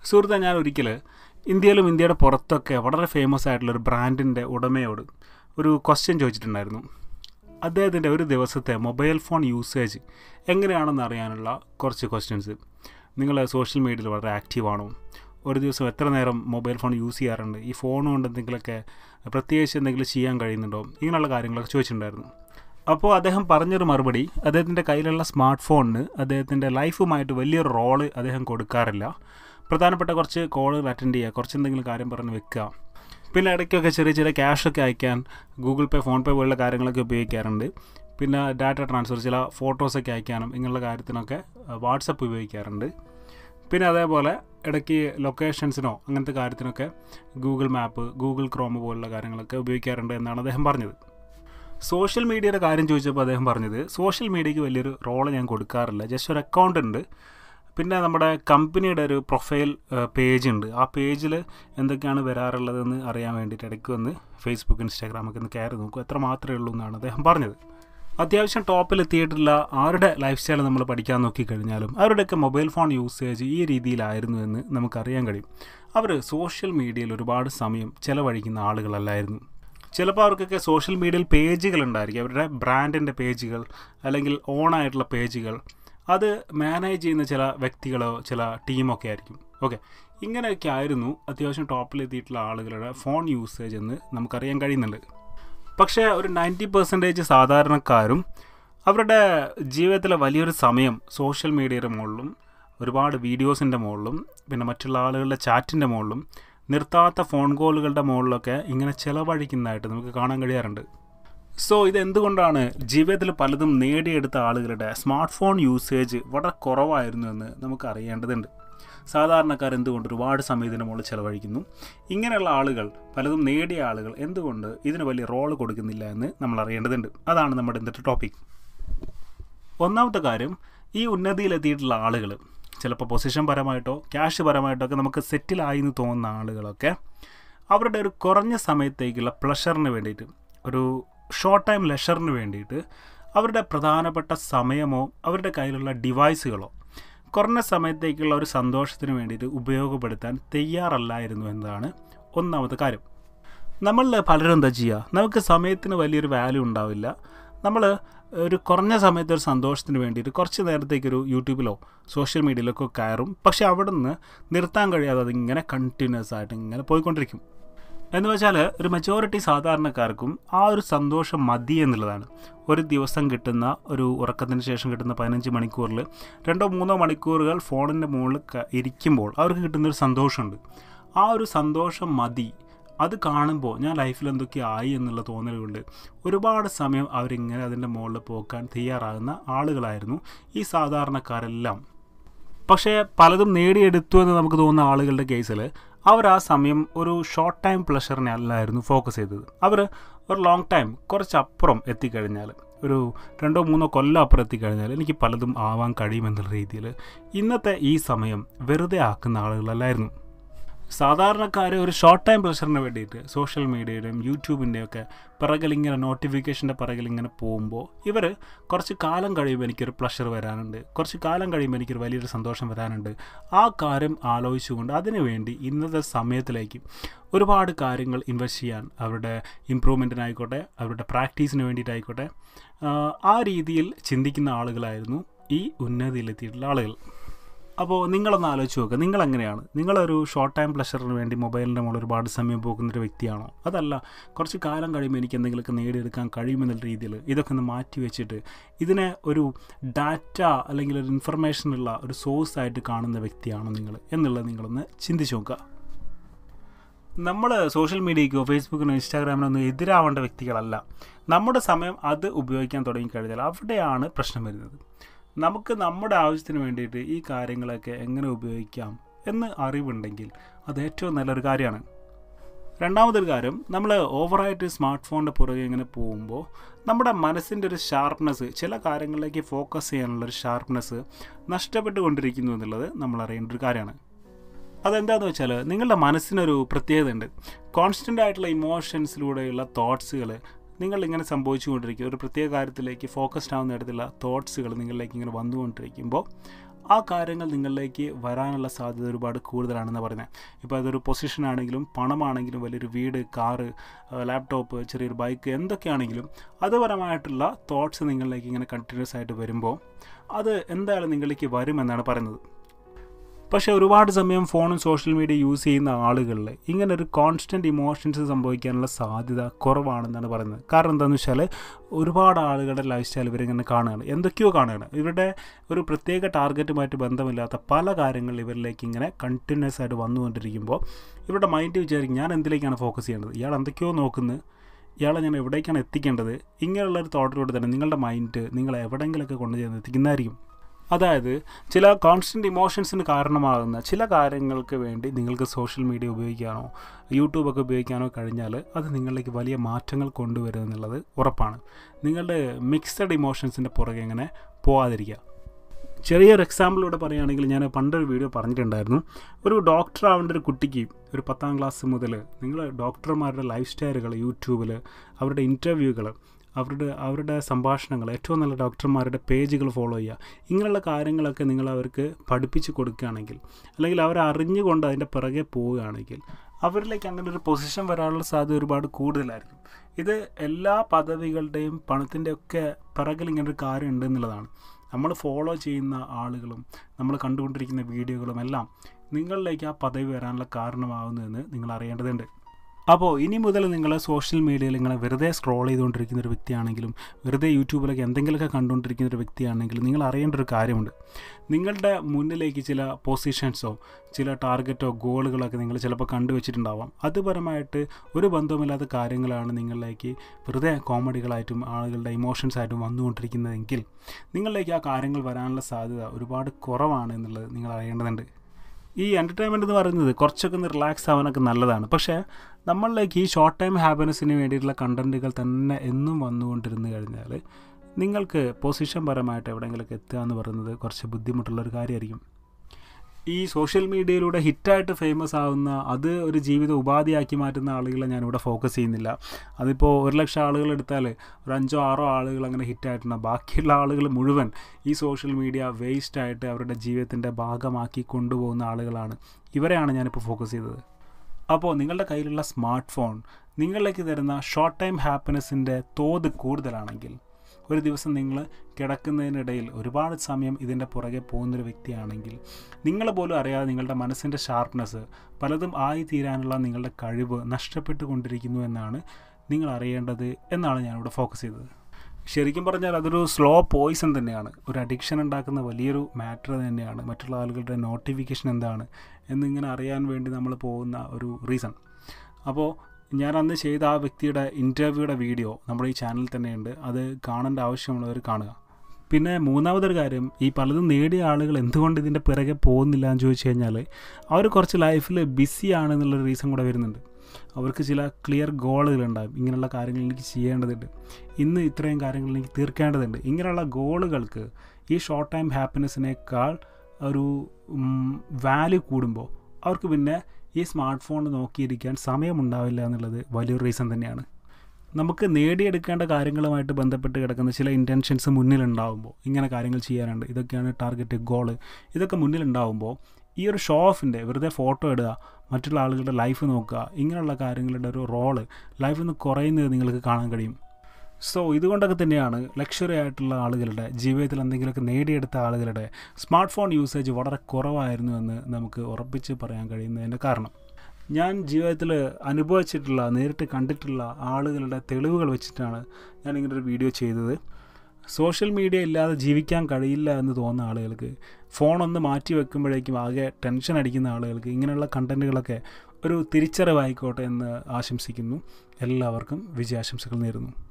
സുഹൃത്തെ ഞാൻ ഒരിക്കൽ ഇന്ത്യയിലും ഇന്ത്യയുടെ പുറത്തൊക്കെ വളരെ ഫേമസ് ആയിട്ടുള്ള ഒരു ബ്രാൻഡിൻ്റെ ഉടമയോട് ഒരു ക്വസ്റ്റ്യൻ ചോദിച്ചിട്ടുണ്ടായിരുന്നു അദ്ദേഹത്തിൻ്റെ ഒരു ദിവസത്തെ മൊബൈൽ ഫോൺ യൂസേജ് എങ്ങനെയാണെന്ന് അറിയാനുള്ള കുറച്ച് ക്വസ്റ്റ്യൻസ് നിങ്ങൾ സോഷ്യൽ മീഡിയയിൽ വളരെ ആക്റ്റീവാണോ ഒരു ദിവസം എത്ര നേരം മൊബൈൽ ഫോൺ യൂസ് ചെയ്യാറുണ്ട് ഈ ഫോൺ കൊണ്ട് എന്തെങ്കിലുമൊക്കെ പ്രത്യേകിച്ച് എന്തെങ്കിലും ചെയ്യാൻ കഴിയുന്നുണ്ടോ ഇങ്ങനെയുള്ള കാര്യങ്ങളൊക്കെ ചോദിച്ചിട്ടുണ്ടായിരുന്നു അപ്പോൾ അദ്ദേഹം പറഞ്ഞൊരു മറുപടി അദ്ദേഹത്തിൻ്റെ കയ്യിലുള്ള സ്മാർട്ട് ഫോണിന് അദ്ദേഹത്തിൻ്റെ ലൈഫുമായിട്ട് വലിയൊരു റോള് അദ്ദേഹം കൊടുക്കാറില്ല പ്രധാനപ്പെട്ട കുറച്ച് കോളുകൾ അറ്റൻഡ് ചെയ്യുക കുറച്ച് എന്തെങ്കിലും കാര്യം പറഞ്ഞ് വെക്കുക പിന്നെ ഇടയ്ക്കൊക്കെ ചെറിയ ചെറിയ ക്യാഷൊക്കെ അയക്കാൻ ഗൂഗിൾ പേ ഫോൺ പേ പോലുള്ള കാര്യങ്ങളൊക്കെ ഉപയോഗിക്കാറുണ്ട് പിന്നെ ഡാറ്റ ട്രാൻസ്ഫർ ചില ഫോട്ടോസൊക്കെ അയക്കാനും ഇങ്ങനെയുള്ള കാര്യത്തിനൊക്കെ വാട്സപ്പ് ഉപയോഗിക്കാറുണ്ട് പിന്നെ അതേപോലെ ഇടയ്ക്ക് ലൊക്കേഷൻസിനോ അങ്ങനത്തെ കാര്യത്തിനൊക്കെ ഗൂഗിൾ മാപ്പ് ഗൂഗിൾ ക്രോം പോലുള്ള കാര്യങ്ങളൊക്കെ ഉപയോഗിക്കാറുണ്ട് എന്നാണ് അദ്ദേഹം പറഞ്ഞത് സോഷ്യൽ മീഡിയയുടെ കാര്യം ചോദിച്ചപ്പോൾ അദ്ദേഹം പറഞ്ഞത് സോഷ്യൽ മീഡിയയ്ക്ക് വലിയൊരു റോള് ഞാൻ കൊടുക്കാറില്ല ജസ്റ്റ് ഒരു അക്കൗണ്ട് ഉണ്ട് പിന്നെ നമ്മുടെ കമ്പനിയുടെ ഒരു പ്രൊഫൈൽ പേജ് ഉണ്ട് ആ പേജിൽ എന്തൊക്കെയാണ് വരാറുള്ളതെന്ന് അറിയാൻ വേണ്ടിയിട്ട് ഇടയ്ക്ക് വന്ന് ഫേസ്ബുക്ക് ഇൻസ്റ്റാഗ്രാമൊക്കെ ഒന്ന് കയറി നോക്കും എത്ര മാത്രമേ ഉള്ളൂ എന്നാണ് അദ്ദേഹം പറഞ്ഞത് അത്യാവശ്യം ടോപ്പിൽ എത്തിയിട്ടുള്ള ആരുടെ ലൈഫ് സ്റ്റൈൽ നമ്മൾ പഠിക്കാൻ നോക്കിക്കഴിഞ്ഞാലും അവരുടെയൊക്കെ മൊബൈൽ ഫോൺ യൂസേജ് ഈ രീതിയിലായിരുന്നു എന്ന് നമുക്കറിയാൻ കഴിയും അവർ സോഷ്യൽ മീഡിയയിൽ ഒരുപാട് സമയം ചിലവഴിക്കുന്ന ആളുകളല്ലായിരുന്നു ചിലപ്പോൾ അവർക്കൊക്കെ സോഷ്യൽ മീഡിയയിൽ പേജുകൾ ഉണ്ടായിരിക്കും അവരുടെ ബ്രാൻഡിൻ്റെ പേജുകൾ അല്ലെങ്കിൽ ഓണായിട്ടുള്ള പേജുകൾ അത് മാനേജ് ചെയ്യുന്ന ചില വ്യക്തികളോ ചില ടീമൊക്കെ ആയിരിക്കും ഓക്കെ ഇങ്ങനെയൊക്കെ ആയിരുന്നു അത്യാവശ്യം ടോപ്പിലെത്തിയിട്ടുള്ള ആളുകളുടെ ഫോൺ യൂസേജ് എന്ന് നമുക്കറിയാൻ കഴിയുന്നുണ്ട് പക്ഷേ ഒരു നയൻറ്റി പെർസെൻറ്റേജ് സാധാരണക്കാരും അവരുടെ ജീവിതത്തിലെ വലിയൊരു സമയം സോഷ്യൽ മീഡിയയുടെ മുകളിലും ഒരുപാട് വീഡിയോസിൻ്റെ മുകളിലും പിന്നെ മറ്റുള്ള ആളുകളുടെ ചാറ്റിൻ്റെ മുകളിലും നിർത്താത്ത ഫോൺ കോളുകളുടെ മുകളിലൊക്കെ ഇങ്ങനെ ചിലവഴിക്കുന്നതായിട്ട് നമുക്ക് കാണാൻ കഴിയാറുണ്ട് സോ ഇതെന്തുകൊണ്ടാണ് ജീവിതത്തിൽ പലതും നേടിയെടുത്ത ആളുകളുടെ സ്മാർട്ട് ഫോൺ യൂസേജ് വളരെ കുറവായിരുന്നു എന്ന് നമുക്ക് അറിയേണ്ടതുണ്ട് സാധാരണക്കാർ എന്തുകൊണ്ട് ഒരുപാട് സമയം ഇതിന് മുകളിൽ ചിലവഴിക്കുന്നു ഇങ്ങനെയുള്ള ആളുകൾ പലതും നേടിയ ആളുകൾ എന്തുകൊണ്ട് ഇതിന് വലിയ റോൾ കൊടുക്കുന്നില്ല എന്ന് നമ്മൾ അറിയേണ്ടതുണ്ട് അതാണ് നമ്മുടെ ഇന്നത്തെ ടോപ്പിക് ഒന്നാമത്തെ കാര്യം ഈ ഉന്നതിയിലെത്തിയിട്ടുള്ള ആളുകൾ ചിലപ്പോൾ പൊസിഷൻ പരമായിട്ടോ ക്യാഷ് പരമായിട്ടോ ഒക്കെ നമുക്ക് സെറ്റിലായി എന്ന് തോന്നുന്ന ആളുകളൊക്കെ അവരുടെ ഒരു കുറഞ്ഞ സമയത്തേക്കുള്ള പ്ലഷറിന് വേണ്ടിയിട്ട് ഒരു ഷോർട്ട് ടൈം ലെഷറിന് വേണ്ടിയിട്ട് അവരുടെ പ്രധാനപ്പെട്ട സമയമോ അവരുടെ കയ്യിലുള്ള ഡിവൈസുകളോ കുറഞ്ഞ സമയത്തേക്കുള്ള ഒരു സന്തോഷത്തിന് വേണ്ടിയിട്ട് ഉപയോഗപ്പെടുത്താൻ തയ്യാറല്ലായിരുന്നു എന്നതാണ് ഒന്നാമത്തെ കാര്യം നമ്മളിൽ പലരും എന്താ ചെയ്യുക നമുക്ക് സമയത്തിന് വലിയൊരു വാല്യൂ ഉണ്ടാവില്ല നമ്മൾ ഒരു കുറഞ്ഞ സമയത്ത് ഒരു സന്തോഷത്തിന് വേണ്ടിയിട്ട് കുറച്ച് നേരത്തേക്കൊരു യൂട്യൂബിലോ സോഷ്യൽ മീഡിയയിലൊക്കെ കയറും പക്ഷെ അവിടെ നിന്ന് നിർത്താൻ കഴിയാതെ അതിങ്ങനെ കണ്ടിന്യൂസ് ആയിട്ട് ഇങ്ങനെ പോയിക്കൊണ്ടിരിക്കും എന്ന് വെച്ചാൽ ഒരു മെജോറിറ്റി സാധാരണക്കാർക്കും ആ ഒരു സന്തോഷം മതി എന്നുള്ളതാണ് ഒരു ദിവസം കിട്ടുന്ന ഒരു ഉറക്കത്തിന് ശേഷം കിട്ടുന്ന പതിനഞ്ച് മണിക്കൂറിൽ രണ്ടോ മൂന്നോ മണിക്കൂറുകൾ ഫോണിൻ്റെ മുകളിൽ ഇരിക്കുമ്പോൾ അവർക്ക് കിട്ടുന്നൊരു സന്തോഷമുണ്ട് ആ ഒരു സന്തോഷം മതി അത് കാണുമ്പോൾ ഞാൻ ലൈഫിൽ എന്തൊക്കെ ആയി എന്നുള്ള തോന്നലുകൊണ്ട് ഒരുപാട് സമയം അവരിങ്ങനെ അതിൻ്റെ മുകളിൽ പോക്കാൻ തയ്യാറാകുന്ന ആളുകളായിരുന്നു ഈ സാധാരണക്കാരെല്ലാം പക്ഷേ പലതും നേടിയെടുത്തു എന്ന് നമുക്ക് തോന്നുന്ന ആളുകളുടെ കേസിൽ അവർ ആ സമയം ഒരു ഷോർട്ട് ടൈം പ്ലഷറിനെ അല്ലായിരുന്നു ഫോക്കസ് ചെയ്തത് അവർ ഒരു ലോങ് ടൈം കുറച്ചപ്പുറം എത്തിക്കഴിഞ്ഞാൽ ഒരു രണ്ടോ മൂന്നോ കൊല്ലം അപ്പുറം എത്തിക്കഴിഞ്ഞാൽ എനിക്ക് പലതും ആവാൻ കഴിയുമെന്നുള്ള രീതിയിൽ ഇന്നത്തെ ഈ സമയം വെറുതെ ആക്കുന്ന ആളുകളല്ലായിരുന്നു സാധാരണക്കാർ ഒരു ഷോർട്ട് ടൈം പ്ലഷറിന് വേണ്ടിയിട്ട് സോഷ്യൽ മീഡിയയുടെയും യൂട്യൂബിൻ്റെയും ഒക്കെ പിറകിൽ ഇങ്ങനെ നോട്ടിഫിക്കേഷൻ്റെ പിറകിൽ ഇങ്ങനെ പോകുമ്പോൾ ഇവർ കുറച്ച് കാലം കഴിയുമ്പോൾ എനിക്കൊരു പ്ലഷർ വരാനുണ്ട് കുറച്ച് കാലം കഴിയുമ്പോൾ എനിക്കൊരു വലിയൊരു സന്തോഷം വരാനുണ്ട് ആ കാര്യം ആലോചിച്ചുകൊണ്ട് അതിനു വേണ്ടി ഇന്നത്തെ സമയത്തിലേക്ക് ഒരുപാട് കാര്യങ്ങൾ ഇൻവെസ്റ്റ് ചെയ്യാൻ അവരുടെ ഇമ്പ്രൂവ്മെൻറ്റിനായിക്കോട്ടെ അവരുടെ പ്രാക്ടീസിന് വേണ്ടിയിട്ടായിക്കോട്ടെ ആ രീതിയിൽ ചിന്തിക്കുന്ന ആളുകളായിരുന്നു ഈ ഉന്നതിയിലെത്തിയിട്ടുള്ള ആളുകൾ അപ്പോൾ നിങ്ങളൊന്ന് ആലോചിച്ച് നോക്കുക നിങ്ങൾ എങ്ങനെയാണ് നിങ്ങളൊരു ഷോർട്ട് ടൈം പ്ലഷറിന് വേണ്ടി മൊബൈലിൻ്റെ മുകളിൽ ഒരുപാട് സമയം പോകുന്നൊരു വ്യക്തിയാണോ അതല്ല കുറച്ച് കാലം കഴിയുമ്പോൾ എനിക്ക് എന്തെങ്കിലുമൊക്കെ നേടിയെടുക്കാൻ കഴിയുമെന്നുള്ള രീതിയിൽ ഇതൊക്കെ ഒന്ന് മാറ്റി വെച്ചിട്ട് ഇതിനെ ഒരു ഡാറ്റ അല്ലെങ്കിൽ ഒരു ഇൻഫർമേഷനുള്ള ഒരു സോഴ്സ് ആയിട്ട് കാണുന്ന വ്യക്തിയാണോ നിങ്ങൾ എന്നുള്ളത് നിങ്ങളൊന്ന് ചിന്തിച്ച് നോക്കുക നമ്മൾ സോഷ്യൽ മീഡിയയ്ക്കോ ഫേസ്ബുക്കിനോ ഇൻസ്റ്റാഗ്രാമിനോ ഒന്നും എതിരാവേണ്ട വ്യക്തികളല്ല നമ്മുടെ സമയം അത് ഉപയോഗിക്കാൻ തുടങ്ങിക്കഴിഞ്ഞാൽ അവിടെയാണ് പ്രശ്നം വരുന്നത് നമുക്ക് നമ്മുടെ ആവശ്യത്തിന് വേണ്ടിയിട്ട് ഈ കാര്യങ്ങളൊക്കെ എങ്ങനെ ഉപയോഗിക്കാം എന്ന് അറിവുണ്ടെങ്കിൽ അത് ഏറ്റവും നല്ലൊരു കാര്യമാണ് രണ്ടാമതൊരു കാര്യം നമ്മൾ ഓവറായിട്ട് സ്മാർട്ട് ഫോണിൻ്റെ പുറകെ ഇങ്ങനെ പോകുമ്പോൾ നമ്മുടെ മനസ്സിൻ്റെ ഒരു ഷാർപ്നെസ് ചില കാര്യങ്ങളിലേക്ക് ഫോക്കസ് ചെയ്യാനുള്ളൊരു ഷാർപ്നെസ് നഷ്ടപ്പെട്ടുകൊണ്ടിരിക്കുന്നു എന്നുള്ളത് നമ്മൾ അറിയേണ്ട ഒരു കാര്യമാണ് അതെന്താണെന്ന് വെച്ചാൽ നിങ്ങളുടെ മനസ്സിനൊരു പ്രത്യേകത ഉണ്ട് കോൺസ്റ്റൻ്റ് ആയിട്ടുള്ള ഇമോഷൻസിലൂടെയുള്ള തോട്ട്സുകൾ നിങ്ങൾ ഇങ്ങനെ സംഭവിച്ചുകൊണ്ടിരിക്കുക ഒരു പ്രത്യേക കാര്യത്തിലേക്ക് ഫോക്കസ്ഡ് ആവുന്ന തരത്തിലുള്ള തോട്ട്സുകൾ നിങ്ങളിലേക്ക് ഇങ്ങനെ വന്നുകൊണ്ടിരിക്കുമ്പോൾ ആ കാര്യങ്ങൾ നിങ്ങളിലേക്ക് വരാനുള്ള സാധ്യത ഒരുപാട് കൂടുതലാണെന്ന് പറയുന്നത് ഇപ്പോൾ അതൊരു പൊസിഷൻ ആണെങ്കിലും പണമാണെങ്കിലും വലിയൊരു വീട് കാറ് ലാപ്ടോപ്പ് ചെറിയൊരു ബൈക്ക് എന്തൊക്കെയാണെങ്കിലും അതുപരമായിട്ടുള്ള തോട്ട്സ് നിങ്ങളിലേക്ക് ഇങ്ങനെ കണ്ടിന്യൂസ് ആയിട്ട് വരുമ്പോൾ അത് എന്തായാലും നിങ്ങളിലേക്ക് വരുമെന്നാണ് പറയുന്നത് പക്ഷേ ഒരുപാട് സമയം ഫോണും സോഷ്യൽ മീഡിയ യൂസ് ചെയ്യുന്ന ആളുകളിൽ ഇങ്ങനെ ഒരു കോൺസ്റ്റൻറ്റ് ഇമോഷൻസ് സംഭവിക്കാനുള്ള സാധ്യത കുറവാണെന്നാണ് പറയുന്നത് കാരണം എന്താണെന്ന് വെച്ചാൽ ഒരുപാട് ആളുകളുടെ ലൈഫ് സ്റ്റൈൽ ഇവരിങ്ങനെ കാണുകയാണ് എന്തൊക്കെയോ കാണുകയാണ് ഇവരുടെ ഒരു പ്രത്യേക ടാർഗറ്റുമായിട്ട് ബന്ധമില്ലാത്ത പല കാര്യങ്ങൾ ഇവരിലേക്ക് ഇങ്ങനെ കണ്ടിന്യൂസ് ആയിട്ട് വന്നുകൊണ്ടിരിക്കുമ്പോൾ ഇവരുടെ മൈൻഡ് വിചാരിക്കും ഞാൻ എന്തിലേക്കാണ് ഫോക്കസ് ചെയ്യേണ്ടത് ഇയാൾ എന്തൊക്കെയോ നോക്കുന്നത് ഇയാളെ ഞാൻ എവിടേക്കാണ് എത്തിക്കേണ്ടത് ഇങ്ങനെയുള്ളൊരു തോട്ടിലൂടെ തന്നെ നിങ്ങളുടെ മൈൻഡ് നിങ്ങളെ എവിടെയെങ്കിലുമൊക്കെ കൊണ്ടുചെന്ന് എത്തിക്കുന്നതായിരിക്കും അതായത് ചില കോൺസ്റ്റൻറ്റ് ഇമോഷൻസിന് കാരണമാകുന്ന ചില കാര്യങ്ങൾക്ക് വേണ്ടി നിങ്ങൾക്ക് സോഷ്യൽ മീഡിയ ഉപയോഗിക്കാനോ യൂട്യൂബൊക്കെ ഉപയോഗിക്കാനോ കഴിഞ്ഞാൽ അത് നിങ്ങളിലേക്ക് വലിയ മാറ്റങ്ങൾ കൊണ്ടുവരും എന്നുള്ളത് ഉറപ്പാണ് നിങ്ങളുടെ മിക്സഡ് ഇമോഷൻസിൻ്റെ പുറകെ ഇങ്ങനെ പോവാതിരിക്കുക ചെറിയൊരു എക്സാമ്പിളൂടെ പറയുകയാണെങ്കിൽ ഞാൻ പണ്ടൊരു വീഡിയോ പറഞ്ഞിട്ടുണ്ടായിരുന്നു ഒരു ഡോക്ടർ ആവേണ്ട ഒരു കുട്ടിക്ക് ഒരു പത്താം ക്ലാസ് മുതൽ നിങ്ങൾ ഡോക്ടർമാരുടെ ലൈഫ് സ്റ്റൈലുകൾ യൂട്യൂബിൽ അവരുടെ ഇൻ്റർവ്യൂകൾ അവരുടെ അവരുടെ സംഭാഷണങ്ങൾ ഏറ്റവും നല്ല ഡോക്ടർമാരുടെ പേജുകൾ ഫോളോ ചെയ്യുക ഇങ്ങനെയുള്ള കാര്യങ്ങളൊക്കെ നിങ്ങൾ അവർക്ക് പഠിപ്പിച്ച് കൊടുക്കുകയാണെങ്കിൽ അല്ലെങ്കിൽ അവർ അറിഞ്ഞുകൊണ്ട് അതിൻ്റെ പിറകെ പോവുകയാണെങ്കിൽ അവരിലേക്ക് അങ്ങനെ ഒരു പൊസിഷൻ വരാനുള്ള സാധ്യത ഒരുപാട് കൂടുതലായിരിക്കും ഇത് എല്ലാ പദവികളുടെയും പണത്തിൻ്റെ ഒക്കെ പിറകിൽ ഇങ്ങനെ ഒരു കാര്യം ഉണ്ട് എന്നുള്ളതാണ് നമ്മൾ ഫോളോ ചെയ്യുന്ന ആളുകളും നമ്മൾ കണ്ടുകൊണ്ടിരിക്കുന്ന വീഡിയോകളും എല്ലാം നിങ്ങളിലേക്ക് ആ പദവി വരാനുള്ള കാരണമാകുന്നതെന്ന് നിങ്ങൾ അറിയേണ്ടതുണ്ട് അപ്പോൾ ഇനി മുതൽ നിങ്ങൾ സോഷ്യൽ മീഡിയയിൽ ഇങ്ങനെ വെറുതെ സ്ക്രോൾ ചെയ്തുകൊണ്ടിരിക്കുന്ന ഒരു വ്യക്തിയാണെങ്കിലും വെറുതെ യൂട്യൂബിലൊക്കെ എന്തെങ്കിലുമൊക്കെ കണ്ടുകൊണ്ടിരിക്കുന്ന ഒരു വ്യക്തിയാണെങ്കിലും നിങ്ങൾ അറിയേണ്ട ഒരു കാര്യമുണ്ട് നിങ്ങളുടെ മുന്നിലേക്ക് ചില പൊസിഷൻസോ ചില ടാർഗറ്റോ ഗോളുകളൊക്കെ നിങ്ങൾ ചിലപ്പോൾ കണ്ടുവച്ചിട്ടുണ്ടാവാം അതുപരമായിട്ട് ഒരു ബന്ധവുമില്ലാത്ത കാര്യങ്ങളാണ് നിങ്ങളിലേക്ക് വെറുതെ കോമഡികളായിട്ടും ആളുകളുടെ ഇമോഷൻസ് ആയിട്ടും വന്നുകൊണ്ടിരിക്കുന്നതെങ്കിൽ നിങ്ങളിലേക്ക് ആ കാര്യങ്ങൾ വരാനുള്ള സാധ്യത ഒരുപാട് കുറവാണ് എന്നുള്ളത് നിങ്ങൾ അറിയേണ്ടതുണ്ട് ഈ എൻ്റർടൈൻമെൻ്റ് എന്ന് പറയുന്നത് കുറച്ചൊക്കെ ഒന്ന് റിലാക്സ് ആവാനൊക്കെ നല്ലതാണ് പക്ഷേ നമ്മളിലേക്ക് ഈ ഷോർട്ട് ടൈം ഹാപ്പിനെസ്സിന് വേണ്ടിയിട്ടുള്ള കണ്ടൻറ്റുകൾ തന്നെ എന്നും വന്നുകൊണ്ടിരുന്നു കഴിഞ്ഞാൽ നിങ്ങൾക്ക് പൊസിഷൻ പരമായിട്ട് എവിടെയെങ്കിലുമൊക്കെ എത്തുക എന്ന് പറയുന്നത് കുറച്ച് ബുദ്ധിമുട്ടുള്ളൊരു കാര്യമായിരിക്കും ഈ സോഷ്യൽ മീഡിയയിലൂടെ ഹിറ്റായിട്ട് ഫേമസ് ആവുന്ന അത് ഒരു ജീവിത ഉപാധിയാക്കി മാറ്റുന്ന ആളുകളെ ഞാനിവിടെ ഫോക്കസ് ചെയ്യുന്നില്ല അതിപ്പോൾ ഒരു ലക്ഷം ആളുകൾ എടുത്താൽ ഒരു അഞ്ചോ ആറോ ആളുകൾ അങ്ങനെ ഹിറ്റായിട്ടുണ്ട് ബാക്കിയുള്ള ആളുകൾ മുഴുവൻ ഈ സോഷ്യൽ മീഡിയ വേസ്റ്റായിട്ട് അവരുടെ ജീവിതത്തിൻ്റെ ഭാഗമാക്കി കൊണ്ടുപോകുന്ന ആളുകളാണ് ഇവരെയാണ് ഞാനിപ്പോൾ ഫോക്കസ് ചെയ്തത് അപ്പോൾ നിങ്ങളുടെ കയ്യിലുള്ള സ്മാർട്ട് ഫോൺ നിങ്ങളിലേക്ക് തരുന്ന ഷോർട്ട് ടൈം ഹാപ്പിനെസ്സിൻ്റെ തോത് കൂടുതലാണെങ്കിൽ ഒരു ദിവസം നിങ്ങൾ കിടക്കുന്നതിനിടയിൽ ഒരുപാട് സമയം ഇതിൻ്റെ പുറകെ പോകുന്നൊരു വ്യക്തിയാണെങ്കിൽ നിങ്ങൾ പോലും അറിയാതെ നിങ്ങളുടെ മനസ്സിൻ്റെ ഷാർപ്നെസ് പലതും ആയി തീരാനുള്ള നിങ്ങളുടെ കഴിവ് നഷ്ടപ്പെട്ടുകൊണ്ടിരിക്കുന്നു എന്നാണ് നിങ്ങൾ അറിയേണ്ടത് എന്നാണ് ഞാനിവിടെ ഫോക്കസ് ചെയ്തത് ശരിക്കും പറഞ്ഞാൽ അതൊരു സ്ലോ പോയിസൺ തന്നെയാണ് ഒരു അഡിക്ഷൻ ഉണ്ടാക്കുന്ന വലിയൊരു മാറ്റർ തന്നെയാണ് മറ്റുള്ള ആളുകളുടെ നോട്ടിഫിക്കേഷൻ എന്താണ് എന്നിങ്ങനെ അറിയാൻ വേണ്ടി നമ്മൾ പോകുന്ന ഒരു റീസൺ അപ്പോൾ ഞാൻ അന്ന് ചെയ്ത ആ വ്യക്തിയുടെ ഇൻ്റർവ്യൂയുടെ വീഡിയോ നമ്മുടെ ഈ ചാനലിൽ തന്നെയുണ്ട് അത് കാണേണ്ട ആവശ്യമുള്ളവർ കാണുക പിന്നെ മൂന്നാമതൊരു കാര്യം ഈ പലതും നേടിയ ആളുകൾ എന്തുകൊണ്ട് ഇതിൻ്റെ പിറകെ പോകുന്നില്ല എന്ന് ചോദിച്ചു കഴിഞ്ഞാൽ അവർ കുറച്ച് ലൈഫിൽ ബിസിയാണ് എന്നുള്ളൊരു റീസൺ കൂടെ വരുന്നുണ്ട് അവർക്ക് ചില ക്ലിയർ ഗോളുകളുണ്ടാകും ഇങ്ങനെയുള്ള കാര്യങ്ങൾ എനിക്ക് ചെയ്യേണ്ടതുണ്ട് ഇന്ന് ഇത്രയും കാര്യങ്ങൾ എനിക്ക് തീർക്കേണ്ടതുണ്ട് ഇങ്ങനെയുള്ള ഗോളുകൾക്ക് ഈ ഷോർട്ട് ടൈം ഹാപ്പിനെസ്സിനേക്കാൾ ഒരു വാല്യൂ കൂടുമ്പോൾ അവർക്ക് പിന്നെ ഈ സ്മാർട്ട് ഫോൺ നോക്കിയിരിക്കാൻ സമയമുണ്ടാവില്ല എന്നുള്ളത് വലിയൊരു റീസൺ തന്നെയാണ് നമുക്ക് നേടിയെടുക്കേണ്ട കാര്യങ്ങളുമായിട്ട് ബന്ധപ്പെട്ട് കിടക്കുന്ന ചില ഇൻറ്റൻഷൻസ് മുന്നിലുണ്ടാകുമ്പോൾ ഇങ്ങനെ കാര്യങ്ങൾ ചെയ്യാനുണ്ട് ഇതൊക്കെയാണ് ടാർഗറ്റ് ഗോള് ഇതൊക്കെ മുന്നിലുണ്ടാകുമ്പോൾ ഈ ഒരു ഷോ ഓഫിൻ്റെ വെറുതെ ഫോട്ടോ ഇടുക മറ്റുള്ള ആളുകളുടെ ലൈഫ് നോക്കുക ഇങ്ങനെയുള്ള കാര്യങ്ങളുടെ ഒരു റോള് ലൈഫിൽ നിന്ന് കുറയുന്നത് നിങ്ങൾക്ക് കാണാൻ കഴിയും സോ ഇതുകൊണ്ടൊക്കെ തന്നെയാണ് ലക്ഷറി ആയിട്ടുള്ള ആളുകളുടെ ജീവിതത്തിൽ എന്തെങ്കിലുമൊക്കെ നേടിയെടുത്ത ആളുകളുടെ സ്മാർട്ട് ഫോൺ യൂസേജ് വളരെ കുറവായിരുന്നു എന്ന് നമുക്ക് ഉറപ്പിച്ച് പറയാൻ കഴിയുന്നതിൻ്റെ കാരണം ഞാൻ ജീവിതത്തിൽ അനുഭവിച്ചിട്ടുള്ള നേരിട്ട് കണ്ടിട്ടുള്ള ആളുകളുടെ തെളിവുകൾ വെച്ചിട്ടാണ് ഞാൻ ഇങ്ങനെ ഒരു വീഡിയോ ചെയ്തത് സോഷ്യൽ മീഡിയ ഇല്ലാതെ ജീവിക്കാൻ കഴിയില്ല എന്ന് തോന്നുന്ന ആളുകൾക്ക് ഫോണൊന്ന് മാറ്റി വെക്കുമ്പോഴേക്കും ആകെ ടെൻഷൻ അടിക്കുന്ന ആളുകൾക്ക് ഇങ്ങനെയുള്ള കണ്ടൻറ്റുകളൊക്കെ ഒരു തിരിച്ചറിവായിക്കോട്ടെ എന്ന് ആശംസിക്കുന്നു എല്ലാവർക്കും വിജയാശംസകൾ നേരുന്നു